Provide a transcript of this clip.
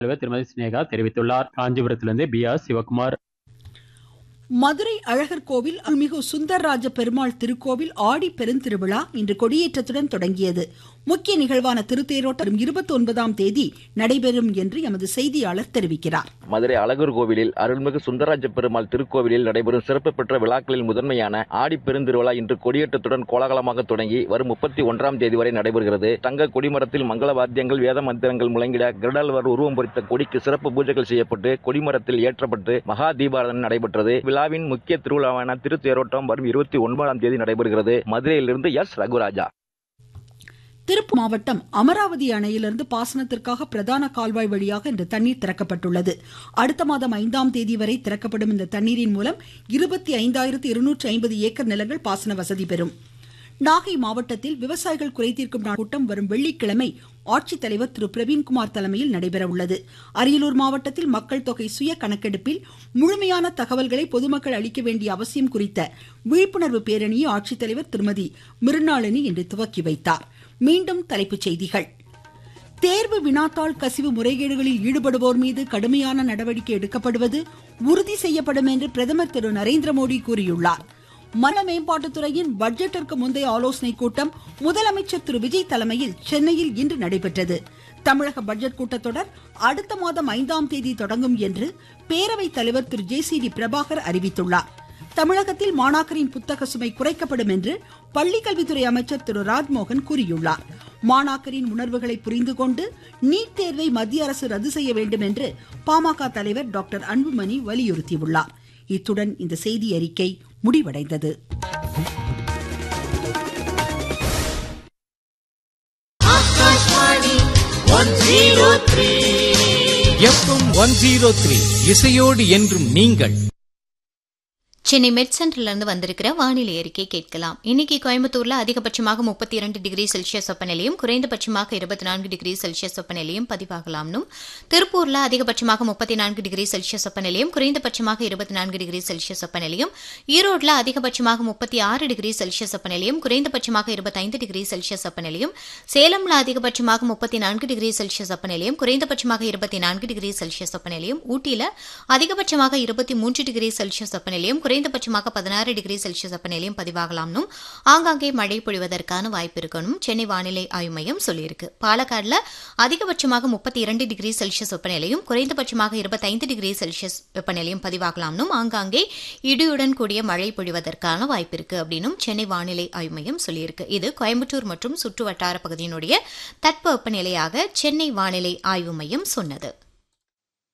தலைவர் திருமதி சினேகா தெரிவித்துள்ளார் காஞ்சிபுரத்திலிருந்து பி ஆர் சிவகுமார் மதுரை அழகர் கோவில் அருள்மிகு சுந்தரராஜ பெருமாள் திருக்கோவில் ஆடி பெருந்திருவிழா இன்று கொடியேற்றத்துடன் தொடங்கியது முக்கிய நிகழ்வான திருத்தேரோட்டம் இருபத்தி ஒன்பதாம் தேதி நடைபெறும் என்று எமது செய்தியாளர் தெரிவிக்கிறார் மதுரை அழகர் கோவிலில் அருள்மிகு சுந்தரராஜ பெருமாள் திருக்கோவிலில் நடைபெறும் சிறப்பு பெற்ற விழாக்களில் முதன்மையான ஆடி பெருந்திருவிழா இன்று கொடியேற்றத்துடன் கோலாகலமாக தொடங்கி வரும் முப்பத்தி ஒன்றாம் தேதி வரை நடைபெறுகிறது தங்க கொடிமரத்தில் மங்கள வாத்தியங்கள் வேத மந்திரங்கள் முழங்கிட கிருடால்வர் உருவம் பொறித்த கொடிக்கு சிறப்பு பூஜைகள் செய்யப்பட்டு கொடிமரத்தில் ஏற்றப்பட்டு மகா தீபாராதனை நடைபெற்றது விழாவின் முக்கிய திருவிழாவான திருத்தேரோட்டம் வரும் இருபத்தி ஒன்பதாம் தேதி நடைபெறுகிறது மதுரையிலிருந்து எஸ் ரகுராஜா திருப்பூர் மாவட்டம் அமராவதி அணையிலிருந்து பாசனத்திற்காக பிரதான கால்வாய் வழியாக இன்று தண்ணீர் திறக்கப்பட்டுள்ளது அடுத்த மாதம் ஐந்தாம் தேதி வரை திறக்கப்படும் இந்த தண்ணீரின் மூலம் இருபத்தி ஐந்தாயிரத்து இருநூற்று ஐம்பது ஏக்கர் நிலங்கள் பாசன வசதி பெறும் நாகை மாவட்டத்தில் விவசாயிகள் குறைதீர்க்கும் நாள் கூட்டம் வரும் வெள்ளிக்கிழமை ஆட்சித்தலைவர் திரு பிரவீன்குமார் தலைமையில் நடைபெற உள்ளது அரியலூர் மாவட்டத்தில் மக்கள் தொகை சுய கணக்கெடுப்பில் முழுமையான தகவல்களை பொதுமக்கள் அளிக்க வேண்டிய அவசியம் குறித்த விழிப்புணர்வு பேரணியை ஆட்சித்தலைவர் திருமதி மிருணாளினி இன்று துவக்கி வைத்தார் மீண்டும் தலைப்புச் செய்திகள் தேர்வு வினாத்தாள் கசிவு முறைகேடுகளில் ஈடுபடுவோர் மீது கடுமையான நடவடிக்கை எடுக்கப்படுவது உறுதி செய்யப்படும் என்று பிரதமர் திரு நரேந்திர மோடி கூறியுள்ளார் மன மேம்பாட்டுத்துறையின் பட்ஜெட்டிற்கு முந்தைய ஆலோசனைக் கூட்டம் முதலமைச்சர் திரு விஜய் தலைமையில் சென்னையில் இன்று நடைபெற்றது தமிழக பட்ஜெட் கூட்டத்தொடர் அடுத்த மாதம் ஐந்தாம் தேதி தொடங்கும் என்று பேரவைத் தலைவர் Thiru J C D Prabhakar அறிவித்துள்ளார் தமிழகத்தில் மாணாக்கரின் புத்தக சுமை குறைக்கப்படும் என்று பள்ளிக்கல்வித்துறை அமைச்சர் திரு ராஜ்மோகன் கூறியுள்ளார் மாணாக்கரின் உணர்வுகளை புரிந்து கொண்டு நீட் தேர்வை மத்திய அரசு ரத்து செய்ய வேண்டும் என்று பாமக தலைவர் டாக்டர் அன்புமணி வலியுறுத்தியுள்ளார் இத்துடன் இந்த செய்தி அறிக்கை முடிவடைந்தது எஃப்எம் ஒன் ஜீரோ த்ரீ இசையோடு என்றும் நீங்கள் சென்னை மெட் சென்டர்லேருந்து வந்திருக்கிற வானிலை அறிக்கை கேட்கலாம் இன்னைக்கு கோயம்புத்தூர்ல அதிகபட்சமாக முப்பத்தி இரண்டு டிகிரி செல்சியஸ் வெப்பநிலையும் குறைந்தபட்சமாக இருபத்தி நான்கு டிகிரி செல்சியஸ் வெப்பநிலையும் பதிவாகலாம்னும் திருப்பூர்ல அதிகபட்சமாக முப்பத்தி நான்கு டிகிரி செல்சியஸ் வெப்பநிலையும் குறைந்தபட்சமாக இருபத்தி நான்கு டிகிரி செல்சியஸ் வெப்பநிலையும் ஈரோட்ல அதிகபட்சமாக முப்பத்தி ஆறு டிகிரி செல்சியஸ் வெப்பநிலையும் குறைந்தபட்சமாக இருபத்தைந்து டிகிரி செல்சியஸ் வெப்பநிலையும் சேலம்ல அதிகபட்சமாக முப்பத்தி நான்கு டிகிரி செல்சியஸ் வெப்பநிலையும் குறைந்தபட்சமாக இருபத்தி நான்கு டிகிரி செல்சியஸ் வெப்பநிலையும் ஊட்டியில அதிகபட்சமாக இருபத்தி மூன்று டிகிரி செல்சியஸ் வெப்பநிலையும் குறைந்தபட்சமாக பதினாறு டிகிரி செல்சியஸ் வெப்பநிலையும் பதிவாகலாம்னும் ஆங்காங்கே மழை பொழிவதற்கான வாய்ப்பு இருக்கணும் சென்னை வானிலை ஆய்வு மையம் சொல்லியிருக்கு பாலக்காடுல அதிகபட்சமாக முப்பத்தி இரண்டு டிகிரி செல்சியஸ் வெப்பநிலையும் குறைந்தபட்சமாக இருபத்தைந்து டிகிரி செல்சியஸ் வெப்பநிலையும் பதிவாகலாம்னும் ஆங்காங்கே இடியுடன் கூடிய மழை பொழிவதற்கான வாய்ப்பு இருக்கு அப்படின்னும் சென்னை வானிலை ஆய்வு மையம் சொல்லியிருக்கு இது கோயம்புத்தூர் மற்றும் சுற்று வட்டார பகுதியினுடைய தட்பவெப்பநிலையாக சென்னை வானிலை ஆய்வு மையம் சொன்னது